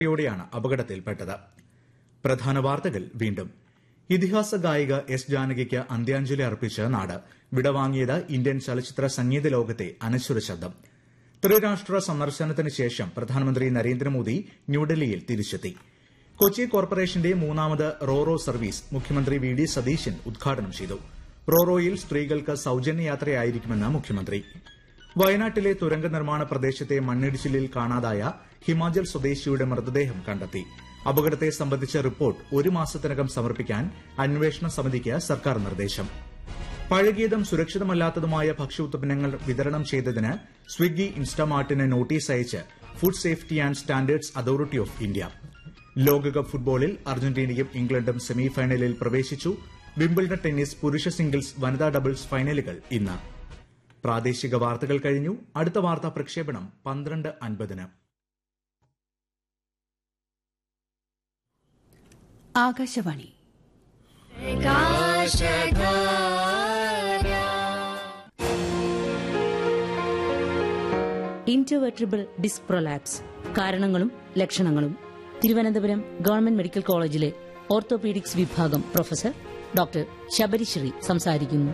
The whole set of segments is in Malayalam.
യോടെയാണ് അപകടത്തിൽപ്പെട്ടത് പ്രധാന വാർത്തകൾ വീണ്ടും ഇതിഹാസ ഗായിക എസ് ജാനകിക്ക് അന്ത്യാഞ്ജലി അർപ്പിച്ച് നാട് വിടവാങ്ങിയത് ഇന്ത്യൻ ചലച്ചിത്ര സംഗീത ലോകത്തെ അനശ്വര ശബ്ദം ത്രിരാഷ്ട്ര സന്ദർശനത്തിന് ശേഷം പ്രധാനമന്ത്രി നരേന്ദ്രമോദി ന്യൂഡൽഹിയിൽ തിരിച്ചെത്തി കൊച്ചി കോർപ്പറേഷന്റെ മൂന്നാമത് റോറോ സർവീസ് മുഖ്യമന്ത്രി വി ഡി സതീശൻ ഉദ്ഘാടനം ചെയ്തു റോറോയിൽ സ്ത്രീകൾക്ക് സൌജന്യ യാത്രയായിരിക്കുമെന്ന് മുഖ്യമന്ത്രി വയനാട്ടിലെ തുരങ്ക നിർമ്മാണ പ്രദേശത്തെ മണ്ണിടിച്ചിലിൽ കാണാതായ ഹിമാചൽ സ്വദേശിയുടെ മൃതദേഹം കണ്ടെത്തി അപകടത്തെ സംബന്ധിച്ച റിപ്പോർട്ട് ഒരു മാസത്തിനകം സമർപ്പിക്കാൻ അന്വേഷണ സമിതിക്ക് സർക്കാർ നിർദ്ദേശം പഴകിയതും സുരക്ഷിതമല്ലാത്തതുമായ ഭക്ഷ്യ ഉത്പന്നങ്ങൾ വിതരണം ചെയ്തതിന് സ്വിഗ്ഗി ഇൻസ്റ്റമാർട്ടിന് നോട്ടീസ് അയച്ച് food safety and standards authority of India ലോകകപ്പ് ഫുട്ബോളിൽ അർജന്റീനയും ഇംഗ്ലണ്ടും സെമിഫൈനലിൽ പ്രവേശിച്ചു വിംബിൾഡൺ ടെന്നീസ് പുരുഷ സിംഗിൾസ് വനിതാ ഡബിൾസ് ഫൈനലുകൾ ഇന്ന് പ്രാദേശിക വാർത്തകൾ കഴിഞ്ഞു അടുത്ത വാർത്താ പ്രക്ഷേപണം പന്ത്രണ്ട് അൻപതിന് ആകാശവാണി ഇന്റർവെർട്ടിബിൾ ഡിസ്ക് പ്രൊലാപ്സ് കാരണങ്ങളും ലക്ഷണങ്ങളും തിരുവനന്തപുരം ഗവൺമെന്റ് മെഡിക്കൽ കോളേജിലെ ഓർത്തോപീഡിക്സ് വിഭാഗം പ്രൊഫസർ ഡോക്ടർ ശബരിശ്രീ സംസാരിക്കുന്നു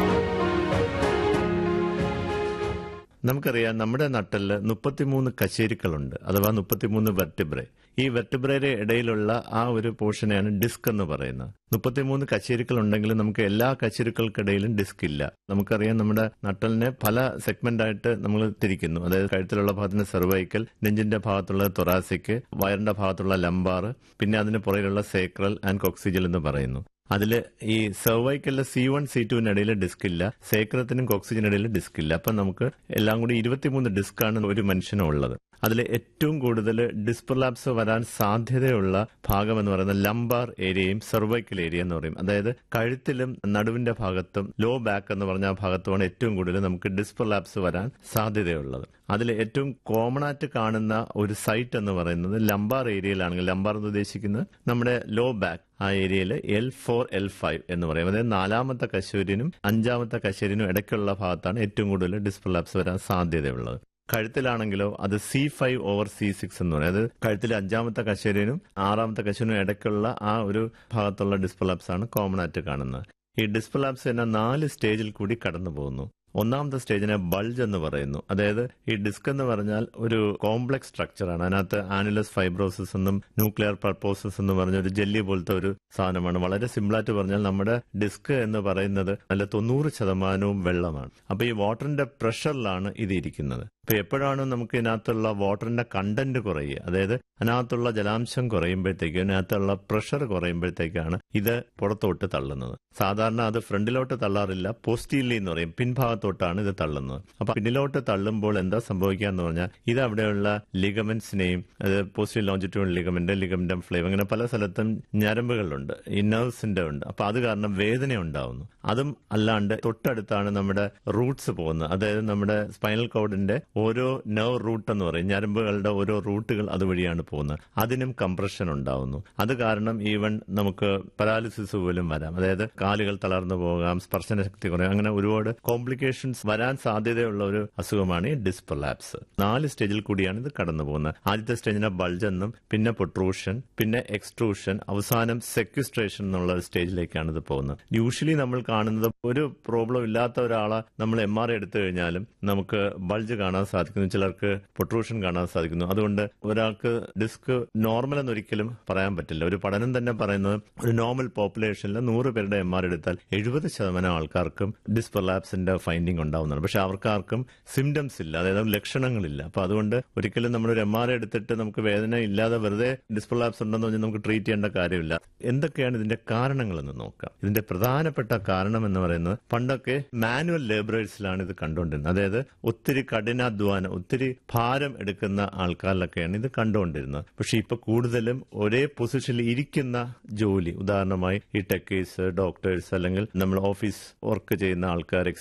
നമുക്കറിയാം നമ്മുടെ നട്ടലിൽ മുപ്പത്തിമൂന്ന് കശേരുക്കളുണ്ട് അഥവാ മുപ്പത്തിമൂന്ന് വെർട്ടിബ്രെ ഈ വെർട്ടിബ്രയുടെ ഇടയിലുള്ള ആ ഒരു പോർഷനെയാണ് ഡിസ്ക് എന്ന് പറയുന്നത് മുപ്പത്തിമൂന്ന് കശേരുക്കൾ ഉണ്ടെങ്കിലും നമുക്ക് എല്ലാ കശേരുക്കൾക്കിടയിലും ഡിസ്ക് ഇല്ല നമുക്കറിയാം നമ്മുടെ നട്ടലിനെ പല സെഗ്മെന്റ് ആയിട്ട് നമ്മൾ തിരിക്കുന്നു അതായത് കഴുത്തിലുള്ള ഭാഗത്തിന് സെർവൈക്കൽ നെഞ്ചിന്റെ ഭാഗത്തുള്ള തൊറാസിക് വയറിന്റെ ഭാഗത്തുള്ള ലംബാർ പിന്നെ അതിന് പുറകിലുള്ള സേക്രൽ ആൻഡ് കോക്സിജൽ എന്ന് പറയുന്നു അതിൽ ഈ സെർവൈക്കലിലെ സി വൺ സി ടുവിന് ഇടയിൽ ഡിസ്ക് ഇല്ല സേക്രത്തിനും കോക്സിജനും ഇടയിൽ ഡിസ്ക് ഇല്ല അപ്പം നമുക്ക് എല്ലാം കൂടി ഇരുപത്തിമൂന്ന് ഡിസ്കാണ് ഒരു മനുഷ്യനും ഉള്ളത് അതിൽ ഏറ്റവും കൂടുതൽ ഡിസ്പ്രലാപ്സ് വരാൻ സാധ്യതയുള്ള ഭാഗം എന്ന് പറയുന്നത് ലംബാർ ഏരിയയും സെർവൈക്കൽ ഏരിയ എന്ന് പറയും അതായത് കഴുത്തിലും നടുവിന്റെ ഭാഗത്തും ലോ ബാക്ക് എന്ന് പറഞ്ഞ ആ ഭാഗത്തുമാണ് ഏറ്റവും കൂടുതൽ നമുക്ക് ഡിസ്പ്രലാപ്സ് വരാൻ സാധ്യതയുള്ളത് അതിൽ ഏറ്റവും കോമൺ ആയിട്ട് കാണുന്ന ഒരു സൈറ്റ് എന്ന് പറയുന്നത് ലംബാർ ഏരിയയിലാണെങ്കിൽ ലംബാർ എന്ന് ഉദ്ദേശിക്കുന്നത് നമ്മുടെ ലോ ബാക്ക് ആ ഏരിയയിൽ എൽ ഫോർ എൽ ഫൈവ് എന്ന് പറയും അതായത് നാലാമത്തെ കശൂരിനും അഞ്ചാമത്തെ കശൂരിനും ഇടയ്ക്കുള്ള ഭാഗത്താണ് ഏറ്റവും കൂടുതൽ ഡിസ്പ്രലാപ്സ് വരാൻ സാധ്യതയുള്ളത് കഴുത്തിലാണെങ്കിലോ അത് C five over C six എന്ന് പറയും അത് കഴുത്തിലെ അഞ്ചാമത്തെ കശേരിനും ആറാമത്തെ കശേരിനും ഇടയ്ക്കുള്ള ആ ഒരു ഭാഗത്തുള്ള ഡിസ്പ്രലാപ്സ് ആണ് കോമൺ ആയിട്ട് കാണുന്നത് ഈ ഡിസ്പ്രലാപ്സ് തന്നെ നാല് സ്റ്റേജിൽ കൂടി കടന്നു പോകുന്നു ഒന്നാമത്തെ സ്റ്റേജിനെ ബൾജ് എന്ന് പറയുന്നു അതായത് ഈ ഡിസ്ക് എന്ന് പറഞ്ഞാൽ ഒരു കോംപ്ലക്സ് സ്ട്രക്ചറാണ് അതിനകത്ത് ആനുലസ് ഫൈബ്രോസിസ് എന്നും ന്യൂക്ലിയർ പർപ്പോസസ് എന്ന് പറഞ്ഞ ഒരു ജെല്ലി പോലത്തെ ഒരു സാധനമാണ് വളരെ സിമ്പിളായിട്ട് പറഞ്ഞാൽ നമ്മുടെ ഡിസ്ക് എന്ന് പറയുന്നത് നല്ല തൊണ്ണൂറ് ശതമാനവും വെള്ളമാണ് അപ്പൊ ഈ വാട്ടറിന്റെ പ്രഷറിലാണ് ഇത് ഇരിക്കുന്നത് അപ്പൊ എപ്പോഴാണ് നമുക്ക് ഇതിനകത്തുള്ള വാട്ടറിന്റെ കണ്ടന്റ് കുറയുക അതായത് അതിനകത്തുള്ള ജലാംശം കുറയുമ്പോഴത്തേക്കും അതിനകത്തുള്ള പ്രഷർ കുറയുമ്പോഴത്തേക്കാണ് ഇത് പുറത്തോട്ട് തള്ളുന്നത് സാധാരണ അത് ഫ്രണ്ടിലോട്ട് തള്ളാറില്ല പോസ്റ്റീലി എന്ന് പറയും പിൻഭാഗത്തോട്ടാണ് ഇത് തള്ളുന്നത് അപ്പൊ പിന്നിലോട്ട് തള്ളുമ്പോൾ എന്താ സംഭവിക്കുക എന്ന് പറഞ്ഞാൽ ഇത് അവിടെയുള്ള ലിഗമെന്റ്സിനെയും അത് പോസ്റ്റീൽ ലോഞ്ചിറ്റ്യൂൺ ലിഗമെന്റ് ലിഗമെന്റം ഫ്ലേവ് അങ്ങനെ പല സ്ഥലത്തും ഞരമ്പുകളുണ്ട് ഈ നെർവ്സിന്റെ ഉണ്ട് അപ്പൊ അത് കാരണം വേദന ഉണ്ടാവുന്നു അതും അല്ലാണ്ട് തൊട്ടടുത്താണ് നമ്മുടെ റൂട്ട്സ് പോകുന്നത് അതായത് നമ്മുടെ സ്പൈനൽ കോഡിന്റെ ഓരോ നെർവ് റൂട്ട് എന്ന് പറയും ഞരമ്പുകളുടെ ഓരോ റൂട്ടുകൾ അതുവഴിയാണ് പോകുന്നത് അതിനും കംപ്രഷൻ ഉണ്ടാവുന്നു അത് കാരണം ഈവൻ നമുക്ക് പരാലിസിസ് പോലും വരാം അതായത് കാലുകൾ തളർന്നു പോകാം സ്പർശന ശക്തി കുറയാം അങ്ങനെ ഒരുപാട് കോംപ്ലിക്കേഷൻസ് വരാൻ സാധ്യതയുള്ള ഒരു അസുഖമാണ് ഈ ഡിസ്പ്രലാപ്സ് നാല് സ്റ്റേജിൽ കൂടിയാണ് ഇത് കടന്നു പോകുന്നത് ആദ്യത്തെ സ്റ്റേജിനെ ബൾജ് എന്നും പിന്നെ പൊട്രൂഷൻ പിന്നെ എക്സ്ട്രൂഷൻ അവസാനം സെക്വിസ്ട്രേഷൻ എന്നുള്ള ഒരു സ്റ്റേജിലേക്കാണ് ഇത് പോകുന്നത് യൂഷ്വലി നമ്മൾ കാണുന്നത് ഒരു പ്രോബ്ലം ഇല്ലാത്ത ഒരാളെ നമ്മൾ എം ആർ എടുത്തു കഴിഞ്ഞാലും നമുക്ക് ബൾജ് കാണാൻ സാധിക്കുന്നു ചിലർക്ക് പൊട്രൂഷൻ കാണാൻ സാധിക്കുന്നു അതുകൊണ്ട് ഒരാൾക്ക് ഡിസ്ക് നോർമൽ എന്നൊരിക്കലും പറയാൻ പറ്റില്ല ഒരു പഠനം തന്നെ പറയുന്നത് ഒരു നോർമൽ പോപ്പുലേഷനിൽ നൂറ് പേരുടെ എം ആർ എടുത്താൽ എഴുപത് ശതമാനം ആൾക്കാർക്കും ഡിസ്പ്രലാപ്സിന്റെ ഫൈൻഡിങ് ഉണ്ടാവുന്നതാണ് പക്ഷെ അവർക്കാർക്കും സിംറ്റംസ് ഇല്ല അതായത് ലക്ഷണങ്ങളില്ല അപ്പൊ അതുകൊണ്ട് ഒരിക്കലും നമ്മളൊരു എം ആർ എടുത്തിട്ട് നമുക്ക് വേദന ഇല്ലാതെ വെറുതെ ഡിസ്പ്രലാപ്സ് ഉണ്ടെന്ന് പറഞ്ഞാൽ നമുക്ക് ട്രീറ്റ് ചെയ്യേണ്ട കാര്യമില്ല എന്തൊക്കെയാണ് ഇതിന്റെ കാരണങ്ങളെന്ന് നോക്കാം ഇതിന്റെ പ്രധാനപ്പെട്ട കാരണം എന്ന് പറയുന്നത് പണ്ടൊക്കെ മാനുവൽ ലേബറേഴ്സിലാണ് ഇത് കണ്ടുകൊണ്ടിരുന്നത് അതായത് ഒത്തിരി കഠിനാധ്വാനം ഒത്തിരി ഭാരം എടുക്കുന്ന ആൾക്കാരിലൊക്കെയാണ് ഇത് കണ്ടുകൊണ്ടിരുന്നത് പക്ഷെ ഇപ്പൊ കൂടുതലും ഒരേ പൊസിഷനിൽ ഇരിക്കുന്ന ജോലി ഉദാഹരണമായി ഈ ടെക്കേഴ്സ് ഡോക്ടേഴ്സ് അല്ലെങ്കിൽ നമ്മൾ ഓഫീസ് വർക്ക് ചെയ്യുന്ന ആൾക്കാർ എക്സിക്യൂട്ടീവ്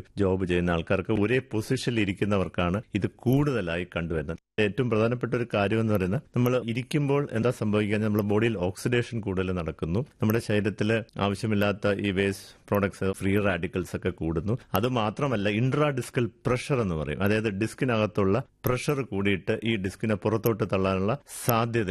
ജോബ് ചെയ്യുന്ന ആൾക്കാർക്ക് ഒരേ പൊസിഷനിൽ ഇരിക്കുന്നവർക്കാണ് ഇത് കൂടുതലായി കണ്ടുവരുന്നത് ഏറ്റവും പ്രധാനപ്പെട്ട ഒരു കാര്യം എന്ന് പറയുന്നത് നമ്മൾ ഇരിക്കുമ്പോൾ എന്താ സംഭവിക്കുക നമ്മുടെ ബോഡിയിൽ ഓക്സിഡേഷൻ കൂടുതൽ നടക്കുന്നു നമ്മുടെ ശരീരത്തിൽ ആവശ്യമില്ലാത്ത ഈ വേസ്റ്റ് പ്രോഡക്ട്സ് ഫ്രീ റാഡിക്കൽസ് ഒക്കെ കൂടുന്നു അത് മാത്രമല്ല ഇൻട്രാ ഡിസ്കൽ പ്രഷർ എന്ന് പറയും അതായത് ഡിസ്കിനകത്തുള്ള പ്രഷർ കൂടിയിട്ട് ഈ ഡിസ്കിനെ പുറത്തോട്ട് തള്ളാനുള്ള സാധ്യത